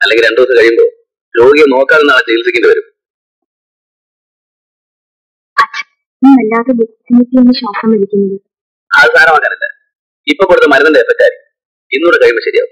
അല്ലെങ്കിൽ രണ്ടു ദിവസം കഴിയുമ്പോ രോഗിയെ നോക്കാതെ നാളെ ചികിത്സിക്കേണ്ടി വരും നീ വല്ലാതെ ബുദ്ധിമുട്ടിയാണ് ശ്വാസം വലിക്കുന്നത് അത് സാരമാക്കാനില്ല ഇപ്പൊ കൊടുത്ത മരുന്നിന്റെ എഫക്റ്റ് ആയിരിക്കും ഇന്നൂടെ കഴിയുമ്പോൾ ശരിയാവും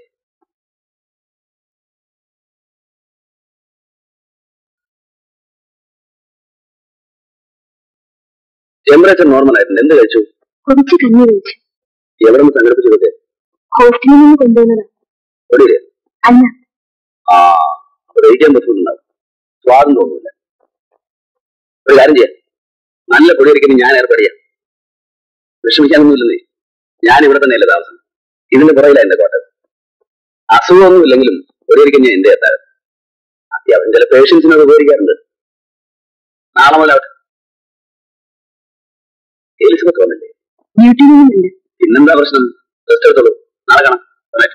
ടെമ്പറേച്ചർ നോർമൽ ആയിട്ടുണ്ട് എന്ത് കഴിച്ചു കുറച്ച് കഞ്ഞി കഴിച്ചു എവിടെ നിന്ന് സംഘടിപ്പിച്ചു കിട്ടിയ ഹോസ്റ്റലിൽ നിന്ന് കൊണ്ടുവന്നതാ ഒടിയില്ലേ അല്ല ആ അപ്പൊ ദഹിക്കാൻ ബുദ്ധിമുട്ടുണ്ടാവും സ്വാദം തോന്നുന്നില്ല ഒരു കാര്യം ചെയ്യാം നല്ല പൊടിയരിക്കുന്ന ഞാൻ ഏർപ്പെടിയാം വിഷമിക്കാനൊന്നുമില്ലെന്നേ ഞാൻ ഇവിടെ തന്നെയല്ലേ താമസം ഇതിന്റെ പുറകില എന്റെ കോട്ടയം അസുഖമൊന്നും ഇല്ലെങ്കിലും പൊടിയരിക്കുന്ന എന്റെ എത്താറ് അത്യാവശ്യം ചില പേഷ്യൻസിനത് ഉപകരിക്കാറുണ്ട് നാളെ മുതലാവട്ടെ എലിസബത്ത് വന്നില്ലേ ഡ്യൂട്ടി നിന്നുണ്ട് പിന്നെന്താ പ്രശ്നം റെസ്റ്റ് എടുത്തോളൂ നാളെ കാണാം Good night.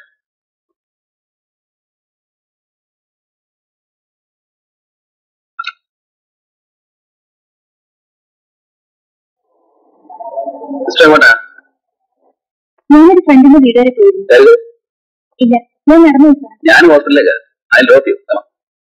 സിസ്റ്റർ എങ്ങോട്ടാ ഞാനൊരു ഫ്രണ്ടിന്റെ വീട് വരെ പോയിരുന്നു കരുത് ഇല്ല ഞാൻ നടന്നു സാർ ഞാൻ ഹോസ്പിറ്റലിലേക്ക് അതിൽ ഡ്രോപ്പ് ചെയ്യും കാണാം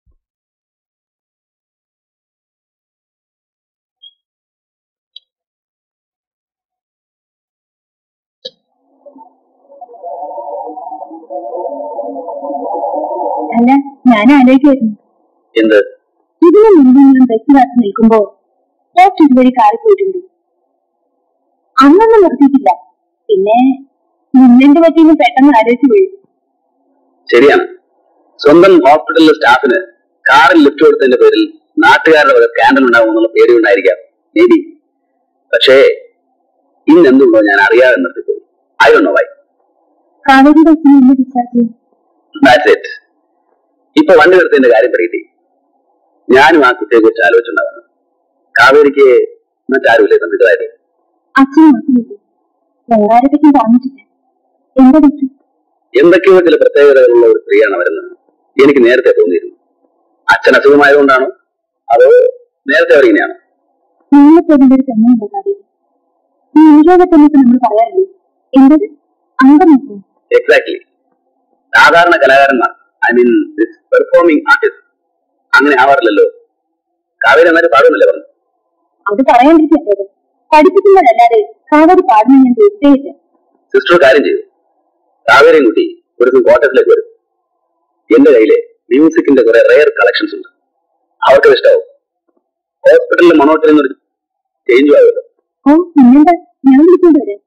അല്ല ഞാൻ ആലോചിക്കായിരുന്നു എന്ത് ഇതിനു മുമ്പ് ഞാൻ ബസ് കാത്ത് നിൽക്കുമ്പോ ഡോക്ടർ ഇതുവഴി കാറി പോയിട്ടുണ്ട് അന്നൊന്നും നിർത്തിയിട്ടില്ല പിന്നെ മുന്നിന്റെ പറ്റിയെന്ന് പെട്ടെന്ന് ആലോചിച്ചു പോയി ശരിയാണ് സ്വന്തം ഹോസ്പിറ്റലിലെ സ്റ്റാഫിന് കാറിൽ ലിഫ്റ്റ് കൊടുത്തതിന്റെ പേരിൽ നാട്ടുകാരുടെ വക സ്കാൻഡൽ ഉണ്ടാവും എന്നുള്ള പേടി ഉണ്ടായിരിക്കാം മേ ബി പക്ഷേ ഇന്ന് എന്തുകൊണ്ടോ ഞാൻ അറിയാതെ നിർത്തിപ്പോയി I do know why Kaveri ബസ്സിന് എന്നെ ഡിസ്ചാർജ് ചെയ്യും ദാറ്റ്സ് ഇറ്റ് ഇപ്പൊ വണ്ടി നിർത്തതിന്റെ കാര്യം പറയട്ടെ ഞാനും ആ കുട്ടിയെ കുറിച്ച് ആലോചിച്ചിട്ടുണ്ടാവുന്നു കാവേരിക്ക് മറ്റാരുമില്ലേ ബന്ധുക്കളായിട്ട് അച്ഛൻ മാത്രമില്ല വേറെ ആരെ പറ്റി പറഞ്ഞിട്ടില്ല എന്താ ഡോക്ടർ എന്തൊക്കെയോ ചില പ്രത്യേകതകളുള്ള ഒരു സ്ത്രീയാണ് വരുന്നത് എനിക്ക് നേരത്തെ തോന്നിയിരുന്നു അച്ഛൻ അസുഖമായതുകൊണ്ടാണോ അതോ നേരത്തെ അവർ ഇങ്ങനെയാണോ നിങ്ങളെ പോലുള്ള ഒരു പെണ്ണുണ്ട് കാവേരി ഈ നിരോധത്തെന്നൊക്കെ നമ്മൾ പറയാറില്ലേ എന്തത് അംഗമൊക്കെ എക്സാക്ട്ലി സാധാരണ കലാകാരന്മാർ ഐ മീൻ പെർഫോമിംഗ് ആർട്ടിസ്റ്റ് അങ്ങനെ ആവാറില്ലല്ലോ കാവേരി എന്നാലും പാടുന്നില്ല പറഞ്ഞു അത് പറയാണ്ടിരിക്കരുത് പഠിപ്പിക്കുന്നതല്ലാതെ കാവേരി പാടുന്ന ഞാൻ കേട്ടേ ഇല്ല സിസ്റ്റർ കാര്യം ചെയ്തു കാവേരിയും കുട്ടി ഒരു ദിവസം കോട്ടയത്തിലേക്ക് വരും എന്റെ കയ്യിലെ മ്യൂസിക്കിന്റെ കുറെ റെയർ കളക്ഷൻസ് ഉണ്ട് അവർക്ക് ഇഷ്ടാവും ഹോസ്പിറ്റലിലെ മണോട്ടിൽ നിന്നൊരു ചേഞ്ച് ആവുമല്ലോ ഓ പിന്നെന്താ ഞാൻ വിളിക്കൊണ്ട് വരാം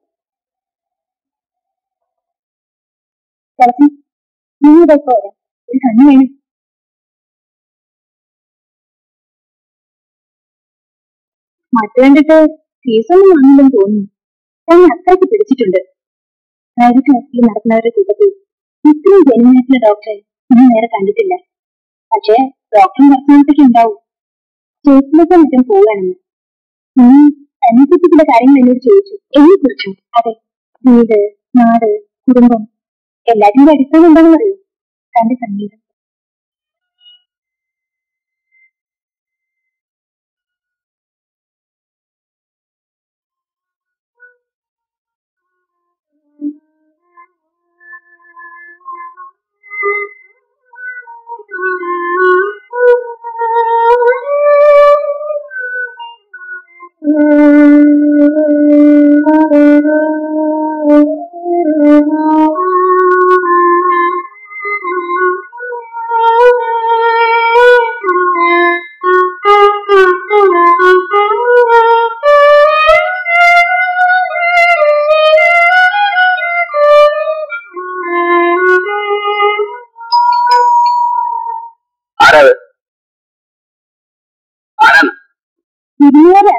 ചിലപ്പം നിങ്ങൾ ഇപ്പൊ വരാം ഒരു കണ്ണു വേണം മറ്റു കണ്ടിട്ട് ഫീസൊന്നും വാങ്ങില്ലെന്ന് തോന്നുന്നു തന്നെ അത്രയ്ക്ക് പിടിച്ചിട്ടുണ്ട് പ്രൈവറ്റ് ഹോസ്പിറ്റലിൽ നടത്തുന്നവരുടെ കൂട്ടത്തിൽ ഇത്രയും ജനുവിനായിട്ടുള്ള ഡോക്ടറെ ഞാൻ നേരെ കണ്ടിട്ടില്ല പക്ഷേ ഡോക്ടറും കുറച്ചാളത്തേക്ക് ഉണ്ടാവും സ്റ്റേറ്റിലേക്ക് മറ്റും പോവുകയാണെന്ന് നീ തന്നെ പറ്റി ചില കാര്യങ്ങൾ എന്നോട് ചോദിച്ചു എന്നെ കുറിച്ചോ അതെ വീട് നാട് കുടുംബം എല്ലാറ്റിന്റെ അടിസ്ഥാനം എന്താണെന്ന് അറിയോ തന്റെ സംഗീതം ആരാത് ആരാണ് ഇരുന്നൂറ്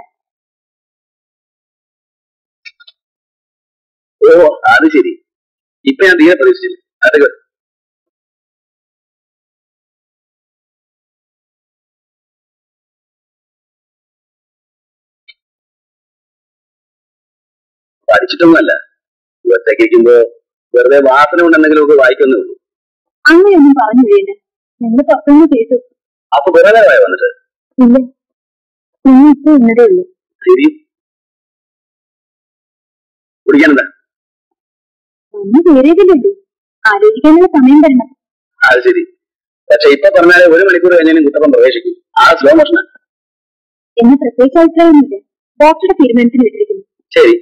ഓ അത് ശരി ഇപ്പൊ ഞാൻ തീരെ പ്രതീക്ഷിച്ചില്ല അതൊക്കെ പഠിച്ചിട്ടൊന്നുമല്ല ഒറ്റയ്ക്കുമ്പോ വെറുതെ വാസന കൊണ്ട് എന്തെങ്കിലുമൊക്കെ വായിക്കുന്നേ ഉള്ളൂ അങ്ങനെയൊന്നും പറഞ്ഞു കഴിയണ്ട ഞങ്ങൾ പുറത്തുനിന്ന് കേട്ടു അപ്പൊ വെറുതെ വായ വന്നിട്ട് ഇല്ല നിങ്ങൾ ഇപ്പൊ വന്നതേ ഉള്ളൂ ശരി കുടിക്കാനെന്താ ഒന്ന് കയറിയതല്ലേ ഉള്ളൂ ആലോചിക്കാനുള്ള സമയം തരണം അത് ശരി പക്ഷെ ഇപ്പൊ പറഞ്ഞാല് ഒരു മണിക്കൂർ കഴിഞ്ഞാലും കുട്ടപ്പൻ പ്രവേശിക്കും ആ സ്ലോ മോഷനാണ് എന്ന് പ്രത്യേകിച്ച് അഭിപ്രായമൊന്നുമില്ല ഡോക്ടറുടെ തീരുമാനത്തിന് വിട്ടിരിക്കുന്നു ശരി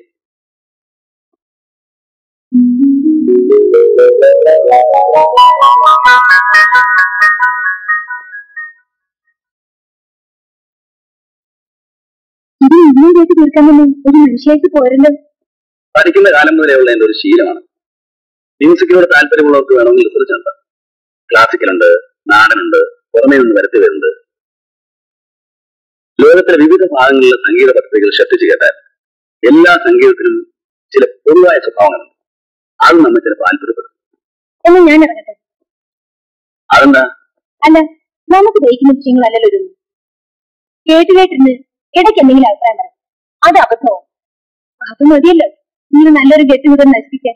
ഇത് ഇന്നേക്ക് തീർക്കാൻ തന്നെ ഒരു മനുഷ്യർക്ക് പോരല്ലോ പഠിക്കുന്ന കാലം മുതലേ ഉള്ള എന്റെ ഒരു ശീലമാണ് മ്യൂസിക്കിനോട് താല്പര്യമുള്ളവർക്ക് വേണമെങ്കിൽ റിസർച്ച് ഉണ്ട് ക്ലാസിക്കലുണ്ട് നാടനുണ്ട് പുറമേ നിന്ന് വരുത്തിയവരുണ്ട് ലോകത്തിലെ വിവിധ ഭാഗങ്ങളിലെ സംഗീത പദ്ധതികൾ ശ്രദ്ധിച്ചു കേട്ടാൽ എല്ലാ സംഗീതത്തിനും ചില പൊതുവായ സ്വഭാവങ്ങളുണ്ട് അത് നമ്മൾ ചിലപ്പോൾ അത്ഭുതപ്പെടും എന്ന് ഞാൻ ഇറങ്ങട്ടെ അതെന്താ അല്ല നമുക്ക് ദഹിക്കുന്ന വിഷയങ്ങളല്ലല്ലോ ഇതൊന്നും കേട്ട് കേട്ടിരുന്ന് ഇടയ്ക്ക് എന്തെങ്കിലും അഭിപ്രായം പറയാം അത് അബദ്ധവും അത് മതിയല്ലോ ഇങ്ങനെ നല്ലൊരു ഗെറ്റ് മുതൽ നശിപ്പിക്കാൻ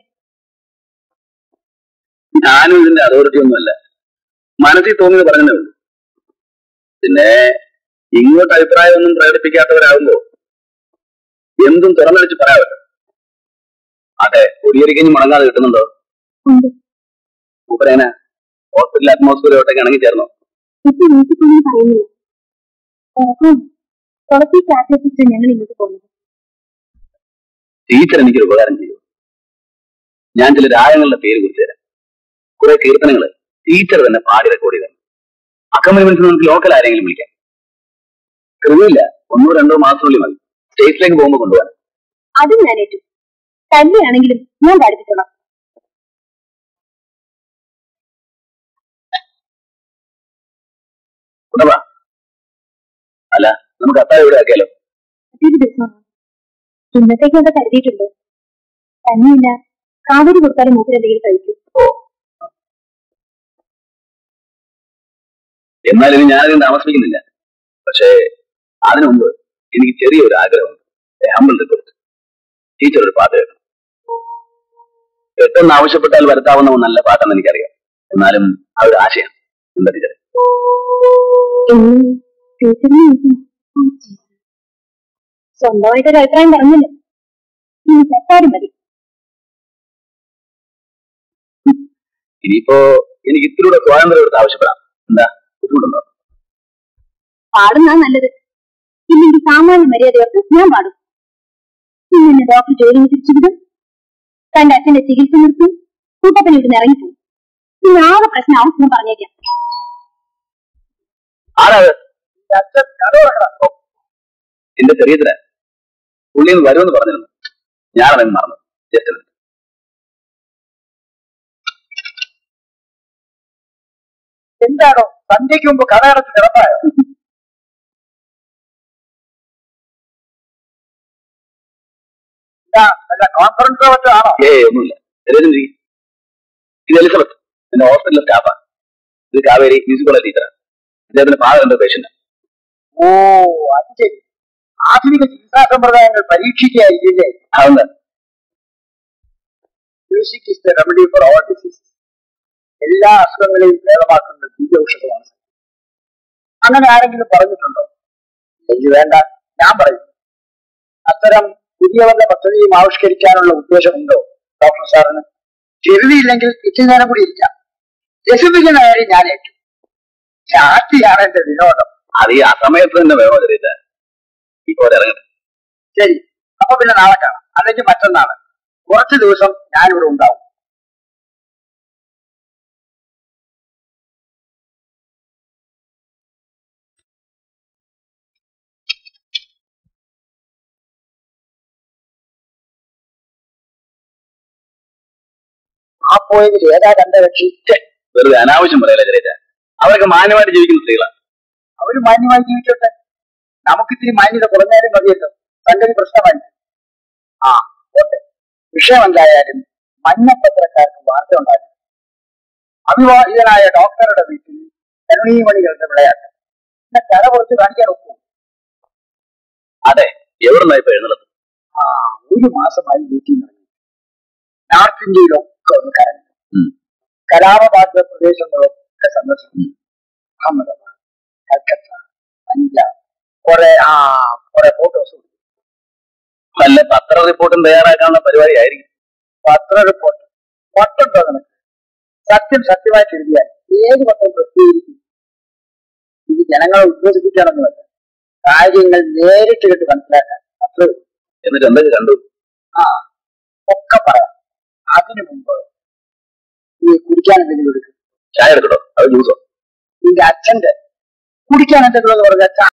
ഞാനും ഇതിന്റെ അതോറിറ്റി ഒന്നുമല്ല മനസ്സിൽ തോന്നിയത് പറഞ്ഞതേ ഉള്ളൂ പിന്നെ ഇങ്ങോട്ട് അഭിപ്രായമൊന്നും പ്രകടിപ്പിക്കാത്തവരാകുമ്പോ എന്തും തുറന്നടിച്ച് പറയാമല്ലോ അതെ ഒടിയൊരിക്കഞ്ഞ് മുടങ്ങാതെ കിട്ടുന്നുണ്ടോ ഉണ്ട് മൂപ്പരേന ഹോസ്പിറ്റൽ അറ്റ്മോസ്ഫിയറോട്ടൊക്കെ ഇണങ്ങി ചേർന്നോ ഇപ്പൊ വീട്ടിൽ പറയുന്നില്ല ഉറക്കം തുളസി ക്ലാസ്സിലെത്തിച്ച് ഞങ്ങൾ ഇങ്ങോട്ട് പോകുന്നത് ടീച്ചർ എനിക്കൊരു ഉപകാരം ചെയ്യൂ ഞാൻ ചില രാഗങ്ങളുടെ പേര് കുറിച്ച് തരാം കുറെ കീർത്തനങ്ങള് ടീച്ചർ തന്നെ പാടി റെക്കോർഡ് ചെയ്താണ് അക്കമ്പനിമെന്റ്സ് നമുക്ക് ലോക്കൽ ആരെങ്കിലും വിളിക്കാം കൃതിയില്ല ഒന്നോ രണ്ടോ മാസത്തിനുള്ളിൽ മതി സ്റ്റേറ്റിലേക്ക് പോകുമ്പോൾ കൊണ്ടുപോകാൻ അതും ഞാൻ ഏറ്റു തന്നെയാണെങ്കിലും ഞാൻ പഠിപ്പിച്ചോളാം കൊണ്ടുപോവാ അല്ല നമുക്ക് അത്താഴം ഇവിടെ ആക്കിയാലോ മറ്റൊരു ദിവസമാണ് ഇന്നത്തേക്ക് അത് കരുതിയിട്ടുണ്ട് തന്നെയില്ല കാവേരി കൊടുത്താലും മൂപ്പിലെന്തെങ്കിലും കഴിക്കും എന്നാലും ഇനി ഞാനധികം താമസിപ്പിക്കുന്നില്ല പക്ഷേ അതിനു മുമ്പ് എനിക്ക് ചെറിയൊരു ആഗ്രഹമുണ്ട് ഹമ്പിൾ റിക്വസ്റ്റ് ടീച്ചർ ഒരു പാട്ട് കേൾക്കണം പെട്ടെന്ന് ആവശ്യപ്പെട്ടാൽ വരുത്താവുന്ന ഒന്നല്ല പാട്ടെന്ന് എനിക്കറിയാം എന്നാലും ആ ഒരു ആശയം എന്താ ടീച്ചർ എന്ന് ടീച്ചറിനെ വിളിക്കണം. Oh, Jesus. സ്വന്തമായിട്ടൊരു അഭിപ്രായം പറഞ്ഞല്ലോ ഇനി തെറ്റാരും മതി ഇനിയിപ്പോ എനിക്ക് ഇത്തിലൂടെ സ്വാതന്ത്ര്യം എടുത്ത് ആവശ്യപ്പെടാം എന്താ ബുദ്ധിമുട്ടുണ്ടോ പാടുന്നാ നല്ലത് ഇല്ലെങ്കിൽ സാമാന്യ മര്യാദയോർക്ക് ഞാൻ പാടും ഇന്നെ ഡോക്ടർ ജോലിന് തിരിച്ചുവിടും തന്റെ അച്ഛന്റെ ചികിത്സ നിർത്തും കൂട്ടപ്പനെ ഇവിടുന്ന് ഇറങ്ങിപ്പോവും ഇനി ആകെ പ്രശ്നമാവും ഞാൻ പറഞ്ഞേക്കാം ആരാത് ഓ, എന്റെ ചെറിയതിന് പുള്ളി ഒന്ന് വരുമെന്ന് പറഞ്ഞിരുന്നു ഞാനതങ്ങ് മറന്നു ജസ്റ്റ് മിനിറ്റ്. എന്താണോ സന്ധ്യയ്ക്ക് മുമ്പ് കടയടച്ച് കിടപ്പായോ അല്ല കോൺഫറൻസോ മറ്റോ ആണോ ഏയ് ഒന്നുമില്ല എല്ലാവരും ഇരിക്ക്. ഇത് എലിസബത്ത് എന്റെ ഹോസ്പിറ്റലിലെ സ്റ്റാഫാണ് ഇത് കാവേരി മ്യൂസിക് കോളേജ് ടീച്ചറാണ് ഇദ്ദേഹത്തിന്റെ ഫാദർ എന്റെ പേഷ്യന്റ് ഓ അത് ശരി ആധുനിക ചികിത്സാ സമ്പ്രദായങ്ങൾ പരീക്ഷിക്കുകയായിരിക്കില്ലേ അതെന്താ music is the remedy for all disease എല്ലാ അസുഖങ്ങളെയും ഭേദമാക്കുന്ന ദിവ്യൌഷധമാണ് അങ്ങനെ ആരെങ്കിലും പറഞ്ഞിട്ടുണ്ടോ എനിക്ക് വേണ്ട ഞാൻ പറയും അത്തരം പുതിയ വല്ല പദ്ധതിയും ആവിഷ്കരിക്കാനുള്ള ഉദ്ദേശമുണ്ടോ ഡോക്ടർ സാറിന് ചെറുതിയില്ലെങ്കിൽ ഇത്തിരി നേരം കൂടി ഇരിക്കാം രസിപ്പിക്കുന്ന കാര്യം ഞാൻ ഏറ്റു ചാത്തിയാണ് എന്റെ വിനോദം അത് ഈ ആ സമയത്ത് തന്നെ വേണോ ചെറിയ ഇപ്പോൾ ഇറങ്ങട്ടെ ശരി അപ്പൊ പിന്നെ നാളെ കാണാം അല്ലെങ്കിൽ മറ്റന്നാള് കുറച്ച് ദിവസം ഞാനിവിടെ ഉണ്ടാവും ആ പോയതിൽ ഏതാ കണ്ട കക്ഷി ഛെ, വെറുതെ അനാവശ്യം പറയല ചെറിയ അവരൊക്കെ മാന്യമായിട്ട് ജീവിക്കുന്ന സ്ത്രീകളാണ് അവര് മാന്യമായി ജീവിച്ചോട്ടെ നമുക്കിത്തിരി മാന്യത കുറഞ്ഞാലും മതിയല്ലോ സംഗതി പ്രശ്നമായി ആ ഓട്ടെ വിഷയം എന്തായാലും മഞ്ഞപ്പത്രക്കാർക്ക് വാർത്ത ഉണ്ടാക്കി അവിവാഹിതനായ ഡോക്ടറുടെ വീട്ടിൽ കരുണീമണികളുടെ വിളയാട്ടം പിന്നെ കര കുറച്ച് കാണിക്കാൻ ഒക്കും അതെ എവിടുന്നാ ഇപ്പൊ എഴുന്നള്ളത് ആ ഒരു മാസമായി വീട്ടിൽ നിന്ന് ഇറങ്ങി. നോർത്ത് ഇന്ത്യയിലൊക്കെ ഒന്ന് കരഞ്ഞു ഉം. കലാപബാധിത പ്രദേശങ്ങളൊക്കെ സന്ദർശിച്ചു ഉം. അഹമ്മദാബാദ് കൽക്കത്ത പഞ്ചാബ് കുറെ ആ കുറെ ഫോട്ടോസ് വല്ല പത്ര റിപ്പോർട്ടും തയ്യാറാക്കാനുള്ള പരിപാടി ആയിരിക്കും പത്ര റിപ്പോർട്ട് പട്ടുണ്ടോ നിനക്ക് സത്യം സത്യമായിട്ട് എഴുതിയാൽ ഏത് പത്രം പ്രസിദ്ധീകരിക്കും ജനങ്ങളെ ഉദ്ബോധിപ്പിക്കാനൊന്നുമല്ല കാര്യങ്ങൾ നേരിട്ട് കണ്ട് മനസ്സിലാക്കാൻ അത്രേ ഉള്ളൂ. എന്നിട്ട് എന്തൊക്കെ കണ്ടു ആ ഒക്കെ പറയാം അതിനു മുമ്പ് നീ കുടിക്കാൻ എന്തെങ്കിലും എടുക്കും ചായ എടുക്കട്ടോ അത് ജ്യൂസോ നിന്റെ അച്ഛന്റെ കുടിക്കാൻ എന്തെങ്കിലും എന്ന് പറഞ്ഞാൽ